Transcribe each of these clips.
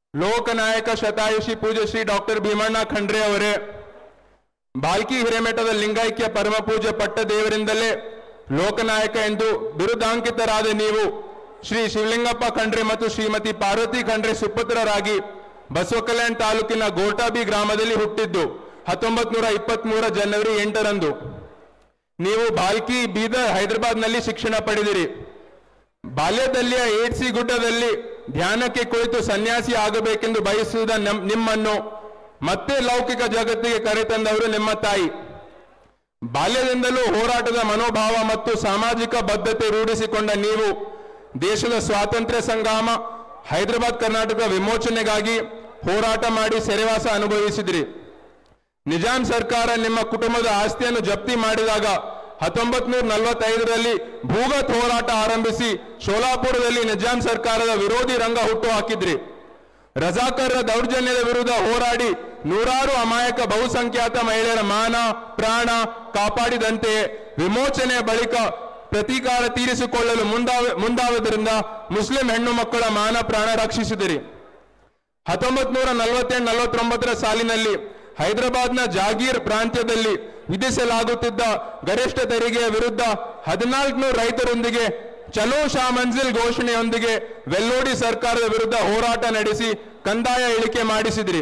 ಲೋಕನಾಯಕ ಶತಾಯುಷಿ ಪೂಜ್ಯ ಶ್ರೀ ಡಾಕ್ಟರ್ ಭೀಮಣ್ಣ ಖಂಡ್ರೆ ಅವರೇ ಬಾಲ್ಕಿ ಹಿರೇಮಠದ ಲಿಂಗೈಕ್ಯ ಪರಮ ಪೂಜ್ಯ ಪಟ್ಟ ದೇವರಿಂದಲೇ ಲೋಕನಾಯಕ ಎಂದು ಬಿರುದಾಂಕಿತರಾದ ನೀವು ಶ್ರೀ ಶಿವಲಿಂಗಪ್ಪ ಖಂಡ್ರೆ ಮತ್ತು ಶ್ರೀಮತಿ ಪಾರ್ವತಿ ಖಂಡ್ರೆ ಸುಪುತ್ರರಾಗಿ ಬಸವಕಲ್ಯಾಣ್ ತಾಲೂಕಿನ ಗೋಟಾಬಿ ಗ್ರಾಮದಲ್ಲಿ ಹುಟ್ಟಿದ್ದು ಹತ್ತೊಂಬತ್ ನೂರ ಇಪ್ಪತ್ಮೂರ ಜನವರಿ ಎಂಟರಂದು ನೀವು ಬಾಲ್ಕಿ ಬೀದರ್ ಹೈದರಾಬಾದ್ನಲ್ಲಿ ಶಿಕ್ಷಣ ಪಡೆದಿರಿ ಬಾಲ್ಯದಲ್ಲಿಯ ಏಡ್ಸಿ ಗುಡ್ಡದಲ್ಲಿ ಧ್ಯಾನಕ್ಕೆ ಕುಳಿತು ಸನ್ಯಾಸಿ ಆಗಬೇಕೆಂದು ಬಯಸುವುದ ನಮ್- ನಿಮ್ಮನ್ನು ಮತ್ತೆ ಲೌಕಿಕ ಜಗತ್ತಿಗೆ ಕರೆತಂದವರು ನಿಮ್ಮ ತಾಯಿ ಬಾಲ್ಯದಿಂದಲೂ ಹೋರಾಟದ ಮನೋಭಾವ ಮತ್ತು ಸಾಮಾಜಿಕ ಬದ್ಧತೆ ರೂಢಿಸಿಕೊಂಡ ನೀವು ದೇಶದ ಸ್ವಾತಂತ್ರ್ಯ ಸಂಗ್ರಾಮ ಹೈದರಾಬಾದ್ ಕರ್ನಾಟಕ ವಿಮೋಚನೆಗಾಗಿ ಹೋರಾಟ ಮಾಡಿ ಸೆರೆವಾಸ ಅನುಭವಿಸಿದ್ರಿ ನಿಜಾಂ ಸರ್ಕಾರ ನಿಮ್ಮ ಕುಟುಂಬದ ಆಸ್ತಿಯನ್ನು ಜಪ್ತಿ ಮಾಡಿದಾಗ ಹತ್ತೊಂಬತ್ ನೂರ ನಲವತ್ತೈದರಲ್ಲಿ ಭೂಗತ್ ಹೋರಾಟ ಆರಂಭಿಸಿ ಶೋಲಾಪುರದಲ್ಲಿ ನಿಜಾಂ ಸರ್ಕಾರದ ವಿರೋಧಿ ರಂಗ ಹುಟ್ಟು ಹಾಕಿದ್ರಿ ರಜಾಕರ್ರ ದೌರ್ಜನ್ಯದ ವಿರುದ್ಧ ಹೋರಾಡಿ ನೂರಾರು ಅಮಾಯಕ ಬಹುಸಂಖ್ಯಾತ ಮಹಿಳೆಯರ ಮಾನ ಪ್ರಾಣ ಕಾಪಾಡಿದಂತೆಯೇ ವಿಮೋಚನೆಯ ಬಳಿಕ ಪ್ರತೀಕಾರ ತೀರಿಸಿಕೊಳ್ಳಲು ಮುಂದಾವ ಮುಂದಾವುದರಿಂದ ಮುಸ್ಲಿಂ ಹೆಣ್ಣು ಮಕ್ಕಳ ಮಾನ ಪ್ರಾಣ ರಕ್ಷಿಸಿದಿರಿ ಹತ್ತೊಂಬತ್ ನೂರ ನಲವತ್ತೆಂಟು ನಲವತ್ತೊಂಬತ್ತರ ಸಾಲಿನಲ್ಲಿ ಹೈದರಾಬಾದ್ನ ಜಾಗೀರ್ ಪ್ರಾಂತ್ಯದಲ್ಲಿ ವಿಧಿಸಲಾಗುತ್ತಿದ್ದ ಗರಿಷ್ಠ ತೆರಿಗೆಯ ವಿರುದ್ಧ ಹದಿನಾಲ್ಕುನೂರು ರೈತರೊಂದಿಗೆ ಚಲೋ ಶಾ ಮಂಜಿಲ್ ಘೋಷಣೆಯೊಂದಿಗೆ ವೆಲ್ಲೋಡಿ ಸರ್ಕಾರದ ವಿರುದ್ಧ ಹೋರಾಟ ನಡೆಸಿ ಕಂದಾಯ ಇಳಿಕೆ ಮಾಡಿಸಿದ್ರಿ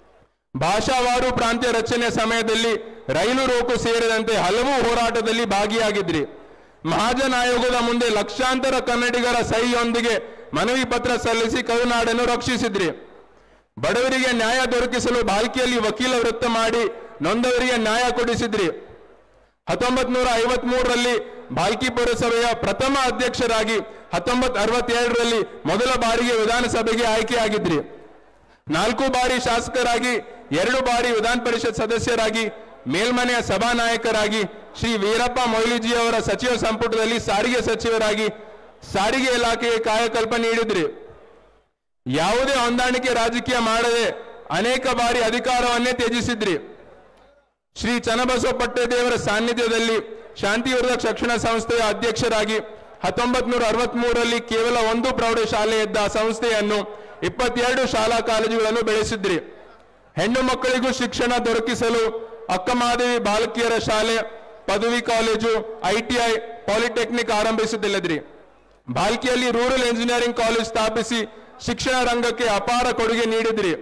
ಭಾಷಾವಾರು ಪ್ರಾಂತ್ಯ ರಚನೆ ಸಮಯದಲ್ಲಿ ರೈಲು ರೋಕು ಸೇರಿದಂತೆ ಹಲವು ಹೋರಾಟದಲ್ಲಿ ಭಾಗಿಯಾಗಿದ್ರಿ ಮಹಾಜನ್ ಆಯೋಗದ ಮುಂದೆ ಲಕ್ಷಾಂತರ ಕನ್ನಡಿಗರ ಸಹಿಯೊಂದಿಗೆ ಮನವಿ ಪತ್ರ ಸಲ್ಲಿಸಿ ಕರುನಾಡನ್ನು ರಕ್ಷಿಸಿದ್ರಿ ಬಡವರಿಗೆ ನ್ಯಾಯ ದೊರಕಿಸಲು ಬಾಲ್ಕಿಯಲ್ಲಿ ವಕೀಲ ವೃತ್ತ ಮಾಡಿ ನೊಂದವರಿಗೆ ನ್ಯಾಯ ಕೊಡಿಸಿದ್ರಿ ಹತ್ತೊಂಬತ್ ನೂರ ಐವತ್ ಮೂರರಲ್ಲಿ ಬಾಲ್ಕಿ ಪುರಸಭೆಯ ಪ್ರಥಮ ಅಧ್ಯಕ್ಷರಾಗಿ ಹತ್ತೊಂಬತ್ ಅರವತ್ತೇಳರಲ್ಲಿ ಮೊದಲ ಬಾರಿಗೆ ವಿಧಾನಸಭೆಗೆ ಆಯ್ಕೆಯಾಗಿದ್ರಿ ನಾಲ್ಕು ಬಾರಿ ಶಾಸಕರಾಗಿ ಎರಡು ಬಾರಿ ವಿಧಾನ ಪರಿಷತ್ ಸದಸ್ಯರಾಗಿ ಮೇಲ್ಮನೆಯ ಸಭಾನಾಯಕರಾಗಿ ಶ್ರೀ ವೀರಪ್ಪ ಮೊಯ್ಲಿಜಿಯವರ ಸಚಿವ ಸಂಪುಟದಲ್ಲಿ ಸಾರಿಗೆ ಸಚಿವರಾಗಿ ಸಾರಿಗೆ ಇಲಾಖೆಗೆ ಕಾಯಕಲ್ಪ ನೀಡಿದ್ರಿ ಯಾವುದೇ ಹೊಂದಾಣಿಕೆ ರಾಜಕೀಯ ಮಾಡದೆ ಅನೇಕ ಬಾರಿ ಅಧಿಕಾರವನ್ನೇ ತ್ಯಜಿಸಿದ್ರಿ ಶ್ರೀ ಚನ್ನಬಸವ ಪಟ್ಟದೇವರ ಸಾನ್ನಿಧ್ಯದಲ್ಲಿ ಶಾಂತಿವರ್ಧಕ ಶಿಕ್ಷಣ ಸಂಸ್ಥೆಯ ಅಧ್ಯಕ್ಷರಾಗಿ ಹತ್ತೊಂಬತ್ ನೂರ ಅರವತ್ಮೂರರಲ್ಲಿ ಕೇವಲ ಒಂದು ಪ್ರೌಢಶಾಲೆ ಇದ್ದ ಸಂಸ್ಥೆಯನ್ನು ಇಪ್ಪತ್ತೆರಡು ಶಾಲಾ ಕಾಲೇಜುಗಳನ್ನು ಬೆಳೆಸಿದ್ರಿ ಹೆಣ್ಣು ಮಕ್ಕಳಿಗೂ ಶಿಕ್ಷಣ ದೊರಕಿಸಲು ಅಕ್ಕಮಹಾದೇವಿ ಬಾಲಕಿಯರ ಶಾಲೆ ಪದವಿ ಕಾಲೇಜು ಐಟಿಐ ಪಾಲಿಟೆಕ್ನಿಕ್ ಆರಂಭಿಸುತ್ತಿಲ್ಲದ್ರಿ ಬಾಲ್ಕಿಯಲ್ಲಿ ರೂರಲ್ ಇಂಜಿನಿಯರಿಂಗ್ ಕಾಲೇಜ್ ಸ್ಥಾಪಿಸಿ ಶಿಕ್ಷಣ ರಂಗಕ್ಕೆ ಅಪಾರ ಕೊಡುಗೆ ನೀಡಿದ್ರಿ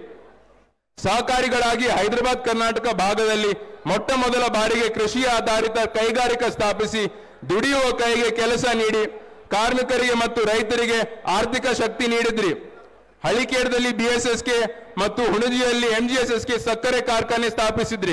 ಸಹಕಾರಿಗಳಾಗಿ ಹೈದರಾಬಾದ್ ಕರ್ನಾಟಕ ಭಾಗದಲ್ಲಿ ಮೊಟ್ಟ ಮೊದಲ ಬಾರಿಗೆ ಕೃಷಿ ಆಧಾರಿತ ಕೈಗಾರಿಕಾ ಸ್ಥಾಪಿಸಿ ದುಡಿಯುವ ಕೈಗೆ ಕೆಲಸ ನೀಡಿ ಕಾರ್ಮಿಕರಿಗೆ ಮತ್ತು ರೈತರಿಗೆ ಆರ್ಥಿಕ ಶಕ್ತಿ ನೀಡಿದ್ರಿ ಹಳಿಕೇಡದಲ್ಲಿ ಬಿಎಸ್ಎಸ್ಕೆ ಮತ್ತು ಹುಣಜಿಯಲ್ಲಿ ಎಂಜಿಎಸ್ಎಸ್ಕೆ ಸಕ್ಕರೆ ಕಾರ್ಖಾನೆ ಸ್ಥಾಪಿಸಿದ್ರಿ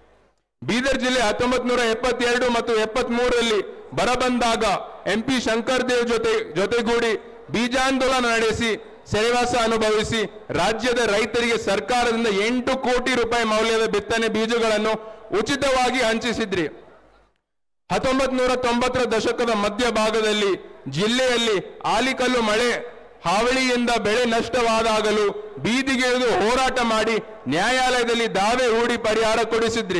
ಬೀದರ್ ಜಿಲ್ಲೆ ಹತ್ತೊಂಬತ್ ನೂರ ಎಪ್ಪತ್ತೆರಡು ಮತ್ತು ಎಪ್ಪತ್ತ್ ಮೂರರಲ್ಲಿ ಬರ ಬಂದಾಗ ಎಂಪಿ ಶಂಕರ್ ದೇವ್ ಜೊತೆ ಜೊತೆಗೂಡಿ ಬೀಜಾಂದೋಲನ ನಡೆಸಿ ಸೆರೆವಾಸ ಅನುಭವಿಸಿ ರಾಜ್ಯದ ರೈತರಿಗೆ ಸರ್ಕಾರದಿಂದ ಎಂಟು ಕೋಟಿ ರೂಪಾಯಿ ಮೌಲ್ಯದ ಬಿತ್ತನೆ ಬೀಜಗಳನ್ನು ಉಚಿತವಾಗಿ ಹಂಚಿಸಿದ್ರಿ ಹತ್ತೊಂಬತ್ ನೂರ ತೊಂಬತ್ತರ ದಶಕದ ಮಧ್ಯಭಾಗದಲ್ಲಿ ಜಿಲ್ಲೆಯಲ್ಲಿ ಆಲಿಕಲ್ಲು ಮಳೆ ಹಾವಳಿಯಿಂದ ಬೆಳೆ ನಷ್ಟವಾದಾಗಲೂ ಬೀದಿಗಿಳಿದು ಹೋರಾಟ ಮಾಡಿ ನ್ಯಾಯಾಲಯದಲ್ಲಿ ದಾವೆ ಹೂಡಿ ಪರಿಹಾರ ಕೊಡಿಸಿದ್ರಿ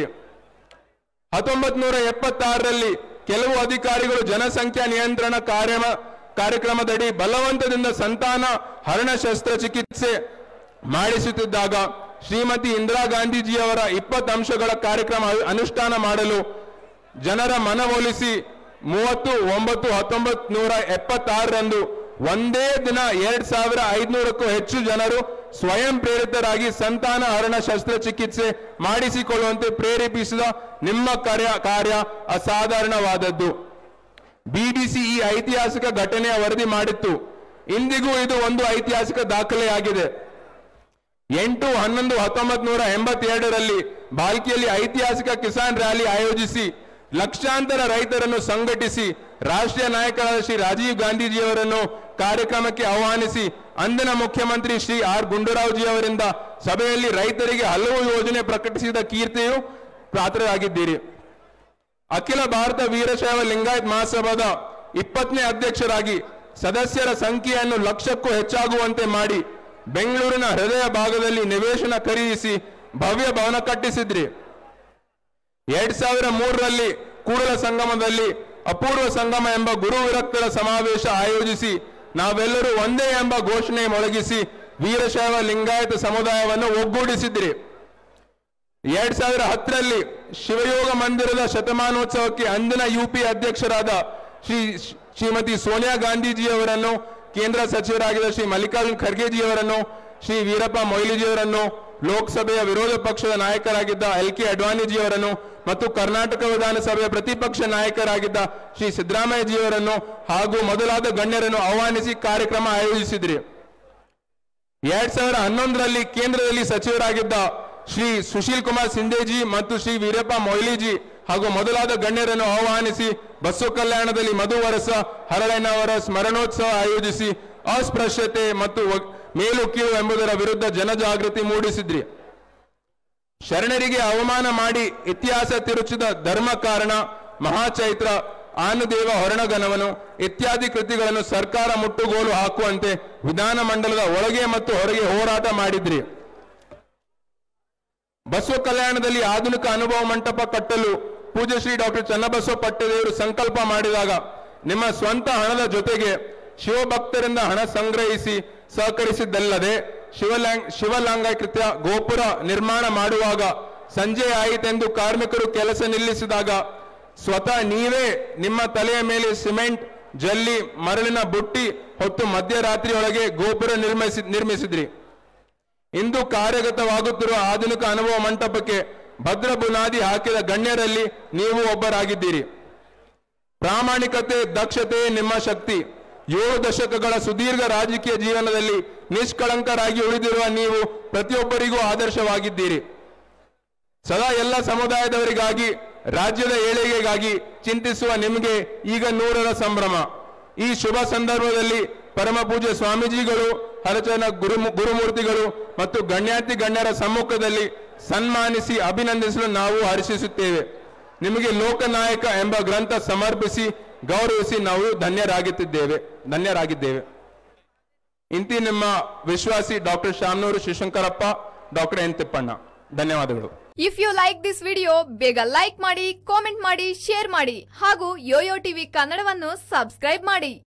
ಹತ್ತೊಂಬತ್ ನೂರ ಎಪ್ಪತ್ತಾರರಲ್ಲಿ ಕೆಲವು ಅಧಿಕಾರಿಗಳು ಜನಸಂಖ್ಯಾ ನಿಯಂತ್ರಣ ಕಾರ್ಯ ಕಾರ್ಯಕ್ರಮದಡಿ ಬಲವಂತದಿಂದ ಸಂತಾನ ಹರಣ ಶಸ್ತ್ರಚಿಕಿತ್ಸೆ ಮಾಡಿಸುತ್ತಿದ್ದಾಗ ಶ್ರೀಮತಿ ಇಂದಿರಾ ಗಾಂಧೀಜಿಯವರ ಇಪ್ಪತ್ತು ಅಂಶಗಳ ಕಾರ್ಯಕ್ರಮ ಅನು- ಅನುಷ್ಠಾನ ಮಾಡಲು ಜನರ ಮನವೊಲಿಸಿ ಮೂವತ್ತು ಒಂಬತ್ತು ಹತ್ತೊಂಬತ್ ನೂರ ಎಪ್ಪತ್ತಾರರಂದು ಒಂದೇ ದಿನ ಎರಡ್ ಸಾವಿರ ಐದುನೂರಕ್ಕೂ ಹೆಚ್ಚು ಜನರು ಸ್ವಯಂ ಪ್ರೇರಿತರಾಗಿ ಸಂತಾನ ಹರಣ ಶಸ್ತ್ರಚಿಕಿತ್ಸೆ ಮಾಡಿಸಿಕೊಳ್ಳುವಂತೆ ಪ್ರೇರೇಪಿಸಿದ ನಿಮ್ಮ ಕಾರ್ಯ ಕಾರ್ಯ ಅಸಾಧಾರಣವಾದದ್ದು ಬಿಬಿಸಿ ಈ ಐತಿಹಾಸಿಕ ಘಟನೆಯ ವರದಿ ಮಾಡಿತ್ತು ಇಂದಿಗೂ ಇದು ಒಂದು ಐತಿಹಾಸಿಕ ದಾಖಲೆಯಾಗಿದೆ ಎಂಟು ಹನ್ನೊಂದು ಹತ್ತೊಂಬತ್ ನೂರ ಎಂಬತ್ತೆರಡರಲ್ಲಿ ಬಾಲ್ಕಿಯಲ್ಲಿ ಐತಿಹಾಸಿಕ ಕಿಸಾನ್ ರ್ಯಾಲಿ ಆಯೋಜಿಸಿ ಲಕ್ಷಾಂತರ ರೈತರನ್ನು ಸಂಘಟಿಸಿ ರಾಷ್ಟ್ರೀಯ ನಾಯಕರಾದ ಶ್ರೀ ರಾಜೀವ್ ಗಾಂಧೀಜಿಯವರನ್ನು ಕಾರ್ಯಕ್ರಮಕ್ಕೆ ಆಹ್ವಾನಿಸಿ ಅಂದಿನ ಮುಖ್ಯಮಂತ್ರಿ ಶ್ರೀ ಆರ್ ಗುಂಡೂರಾವ್ಜಿ ಅವರಿಂದ ಸಭೆಯಲ್ಲಿ ರೈತರಿಗೆ ಹಲವು ಯೋಜನೆ ಪ್ರಕಟಿಸಿದ ಕೀರ್ತಿಯು ಪಾತ್ರರಾಗಿದ್ದೀರಿ ಅಖಿಲ ಭಾರತ ವೀರಶೈವ ಲಿಂಗಾಯತ್ ಮಹಾಸಭಾದ ಇಪ್ಪತ್ತನೇ ಅಧ್ಯಕ್ಷರಾಗಿ ಸದಸ್ಯರ ಸಂಖ್ಯೆಯನ್ನು ಲಕ್ಷಕ್ಕೂ ಹೆಚ್ಚಾಗುವಂತೆ ಮಾಡಿ ಬೆಂಗಳೂರಿನ ಹೃದಯ ಭಾಗದಲ್ಲಿ ನಿವೇಶನ ಖರೀದಿಸಿ ಭವ್ಯ ಭವನ ಕಟ್ಟಿಸಿದ್ರಿ ಎರಡ್ ಸಾವಿರ ಮೂರರಲ್ಲಿ ಕೂಡಲ ಸಂಗಮದಲ್ಲಿ ಅಪೂರ್ವ ಸಂಗಮ ಎಂಬ ಗುರು ವಿರಕ್ತರ ಸಮಾವೇಶ ಆಯೋಜಿಸಿ ನಾವೆಲ್ಲರೂ ಒಂದೇ ಎಂಬ ಘೋಷಣೆ ಮೊಳಗಿಸಿ ವೀರಶೈವ ಲಿಂಗಾಯತ ಸಮುದಾಯವನ್ನು ಒಗ್ಗೂಡಿಸಿದ್ರಿ ಎರಡ್ ಸಾವಿರ ಹತ್ತರಲ್ಲಿ ಶಿವಯೋಗ ಮಂದಿರದ ಶತಮಾನೋತ್ಸವಕ್ಕೆ ಅಂದಿನ ಯುಪಿ ಅಧ್ಯಕ್ಷರಾದ ಶ್ರೀ ಶ್ರೀಮತಿ ಸೋನಿಯಾ ಗಾಂಧೀಜಿಯವರನ್ನು ಕೇಂದ್ರ ಸಚಿವರಾಗಿದ್ದ ಶ್ರೀ ಮಲ್ಲಿಕಾರ್ಜುನ್ ಖರ್ಗೆಜಿಯವರನ್ನು ಶ್ರೀ ವೀರಪ್ಪ ಮೊಯ್ಲಿಜಿಯವರನ್ನು ಲೋಕಸಭೆಯ ವಿರೋಧ ಪಕ್ಷದ ನಾಯಕರಾಗಿದ್ದ ಎಲ್ ಕೆ ಅಡ್ವಾಣಿಜಿಯವರನ್ನು ಮತ್ತು ಕರ್ನಾಟಕ ವಿಧಾನಸಭೆಯ ಪ್ರತಿಪಕ್ಷ ನಾಯಕರಾಗಿದ್ದ ಶ್ರೀ ಸಿದ್ದರಾಮಯ್ಯಜಿಯವರನ್ನು ಹಾಗೂ ಮೊದಲಾದ ಗಣ್ಯರನ್ನು ಆಹ್ವಾನಿಸಿ ಕಾರ್ಯಕ್ರಮ ಆಯೋಜಿಸಿದ್ರಿ ಎರಡ್ ಸಾವಿರ ಹನ್ನೊಂದರಲ್ಲಿ ಕೇಂದ್ರದಲ್ಲಿ ಸಚಿವರಾಗಿದ್ದ ಶ್ರೀ ಸುಶೀಲ್ ಕುಮಾರ್ ಸಿಂಧೇಜಿ ಮತ್ತು ಶ್ರೀ ವೀರಪ್ಪ ಮೊಯ್ಲಿಜಿ ಹಾಗೂ ಮೊದಲಾದ ಗಣ್ಯರನ್ನು ಆಹ್ವಾನಿಸಿ ಬಸ್ಸು ಕಲ್ಯಾಣದಲ್ಲಿ ಮಧುವರಸ ಹರಳನವರ ಸ್ಮರಣೋತ್ಸವ ಆಯೋಜಿಸಿ ಅಸ್ಪೃಶ್ಯತೆ ಮತ್ತು ವ- ಮೇಲು ಕೀಳು ಎಂಬುದರ ವಿರುದ್ಧ ಜನಜಾಗೃತಿ ಮೂಡಿಸಿದ್ರಿ ಶರಣರಿಗೆ ಅವಮಾನ ಮಾಡಿ ಇತಿಹಾಸ ತಿರುಚಿದ ಧರ್ಮ ಕಾರಣ ಮಹಾಚೈತ್ರ ಆನುದೇವ ಹೊರಣಗನವನು ಇತ್ಯಾದಿ ಕೃತಿಗಳನ್ನು ಸರ್ಕಾರ ಮುಟ್ಟುಗೋಲು ಹಾಕುವಂತೆ ವಿಧಾನಮಂಡಲದ ಒಳಗೆ ಮತ್ತು ಹೊರಗೆ ಹೋರಾಟ ಮಾಡಿದ್ರಿ ಬಸವ ಕಲ್ಯಾಣದಲ್ಲಿ ಆಧುನಿಕ ಅನುಭವ ಮಂಟಪ ಕಟ್ಟಲು ಪೂಜ್ಯ ಶ್ರೀ ಡಾಕ್ಟರ್ ಚನ್ನಬಸವ ಪಟ್ಟದೇವರು ಸಂಕಲ್ಪ ಮಾಡಿದಾಗ ನಿಮ್ಮ ಸ್ವಂತ ಹಣದ ಜೊತೆಗೆ ಶಿವಭಕ್ತರಿಂದ ಹಣ ಸಂಗ್ರಹಿಸಿ ಸಹಕರಿಸಿದ್ದಲ್ಲದೆ ಶಿವಲಾಂಗ್ ಶಿವಲಾಂಗೈಕೃತ್ಯ ಗೋಪುರ ನಿರ್ಮಾಣ ಮಾಡುವಾಗ ಸಂಜೆ ಆಯಿತೆಂದು ಕಾರ್ಮಿಕರು ಕೆಲಸ ನಿಲ್ಲಿಸಿದಾಗ ಸ್ವತಃ ನೀವೇ ನಿಮ್ಮ ತಲೆಯ ಮೇಲೆ ಸಿಮೆಂಟ್ ಜಲ್ಲಿ ಮರಳಿನ ಬುಟ್ಟಿ ಹೊತ್ತು ಮಧ್ಯರಾತ್ರಿಯೊಳಗೆ ಗೋಪುರ ನಿರ್ಮಿಸಿ ನಿರ್ಮಿಸಿದ್ರಿ ಇಂದು ಕಾರ್ಯಗತವಾಗುತ್ತಿರುವ ಆಧುನಿಕ ಅನುಭವ ಮಂಟಪಕ್ಕೆ ಭದ್ರ ಬುನಾದಿ ಹಾಕಿದ ಗಣ್ಯರಲ್ಲಿ ನೀವು ಒಬ್ಬರಾಗಿದ್ದೀರಿ ಪ್ರಾಮಾಣಿಕತೆ ದಕ್ಷತೆ ನಿಮ್ಮ ಶಕ್ತಿ ಏಳು ದಶಕಗಳ ಸುದೀರ್ಘ ರಾಜಕೀಯ ಜೀವನದಲ್ಲಿ ನಿಷ್ಕಳಂಕರಾಗಿ ಉಳಿದಿರುವ ನೀವು ಪ್ರತಿಯೊಬ್ಬರಿಗೂ ಆದರ್ಶವಾಗಿದ್ದೀರಿ ಸದಾ ಎಲ್ಲ ಸಮುದಾಯದವರಿಗಾಗಿ ರಾಜ್ಯದ ಏಳಿಗೆಗಾಗಿ ಚಿಂತಿಸುವ ನಿಮಗೆ ಈಗ ನೂರರ ಸಂಭ್ರಮ ಈ ಶುಭ ಸಂದರ್ಭದಲ್ಲಿ ಪರಮ ಪೂಜ್ಯ ಸ್ವಾಮೀಜಿಗಳು ಹರಚನ ಗುರು ಗುರುಮೂರ್ತಿಗಳು ಮತ್ತು ಗಣ್ಯಾತಿ ಗಣ್ಯರ ಸಮ್ಮುಖದಲ್ಲಿ ಸನ್ಮಾನಿಸಿ ಅಭಿನಂದಿಸಲು ನಾವು ಹರ್ಷಿಸುತ್ತೇವೆ ನಿಮಗೆ ಲೋಕನಾಯಕ ಎಂಬ ಗ್ರಂಥ ಸಮರ್ಪಿಸಿ ಗೌರವಿಸಿ ನಾವು ಧನ್ಯರಾಗುತ್ತಿದ್ದೇವೆ ಧನ್ಯರಾಗಿದ್ದೇವೆ ಇಂತಿ ನಿಮ್ಮ ವಿಶ್ವಾಸಿ doctor Shamanur Shivashankarappa doctor N Thippanna ಧನ್ಯವಾದಗಳು if you like this video ಬೇಗ ಲೈಕ್ ಮಾಡಿ ಕಾಮೆಂಟ್ ಮಾಡಿ ಶೇರ್ ಮಾಡಿ ಹಾಗೂ ಯೋಯೋ ಟಿವಿ ಕನ್ನಡವನ್ನು ಸಬ್ಸ್ಕ್ರೈಬ್ ಮಾಡಿ